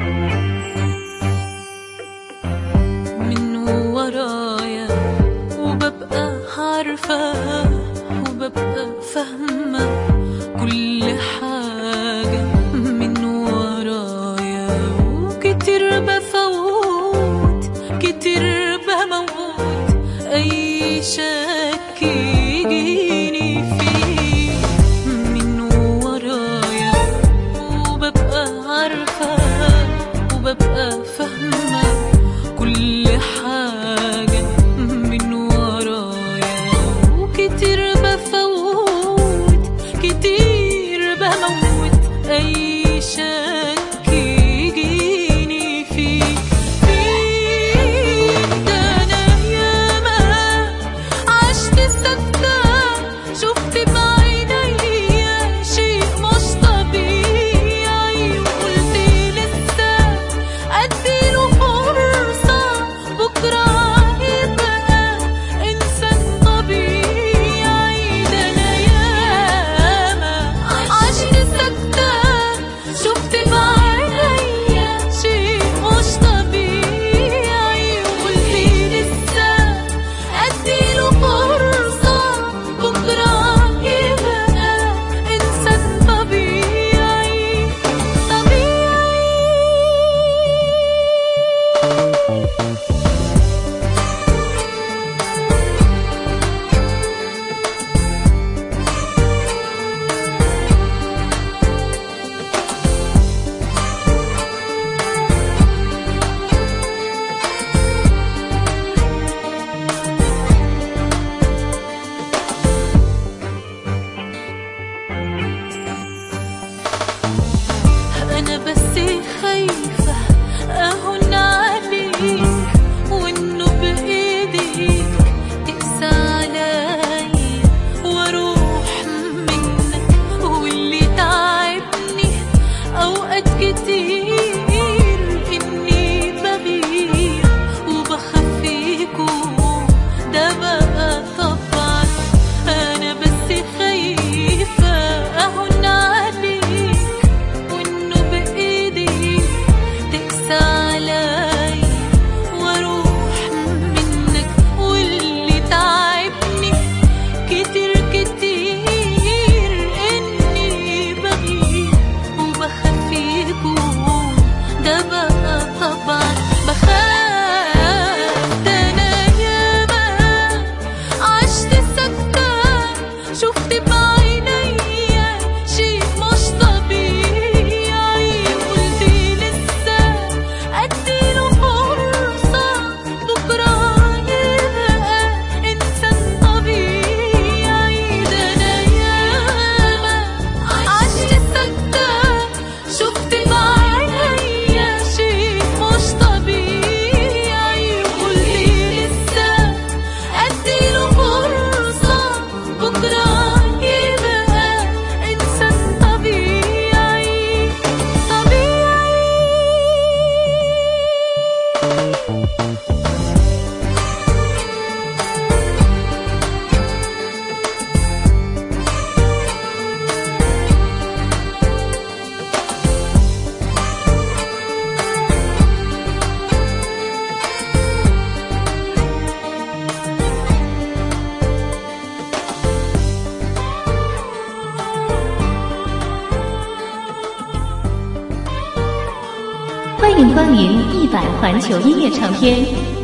من ورايا وببقى عارفة وببقى فاهمة كل حاجة من ورايا وكتير بفوت كتير بموت أي شك يجيني فيه من ورايا وببقى عارفة وببقى فاهمة كل حاجة من ورايا وكتير بفوت كتير بموت أي شك يجيني فيك فيك ده أنا ياما عشت سكتة شفت بعينيا شيء مش طبيعي وقلت لسه أديله فرصة بكرة يبقى إنسان طبيعي ده أنا ياما عشت سكتة شفت بعينيا شيء مش طبيعي وقلت لسه أديله فرصة بكرة يبقى إنسان طبيعي طبيعي أنا بس خايفة أهون عليك وإنه بإيديك تقسى عليا وأروح منك واللي تعبني أوقات كتير إني بغير وبخاف يكون ده بقى طبعا أنا بس خايفة أهون عليك وإنه بإيدي تقسى عليا وأروح منك واللي تعبني كتير كتير إني بغير وبخاف يكون ده بقى طبعا بخاف ده أنا ياما عشت سكتة شفت بعينيا شيء مش طبيعي قلت لسه أديله فرصة بكرة يبقى إنسان طبيعي ده أنا ياما عشت سكتة شفت بعينيا شيء مش طبيعي قلت لسه أديله فرصة بكرة يبقى إنسان طبيعي طبيعي 欢迎光临一百环球音乐唱片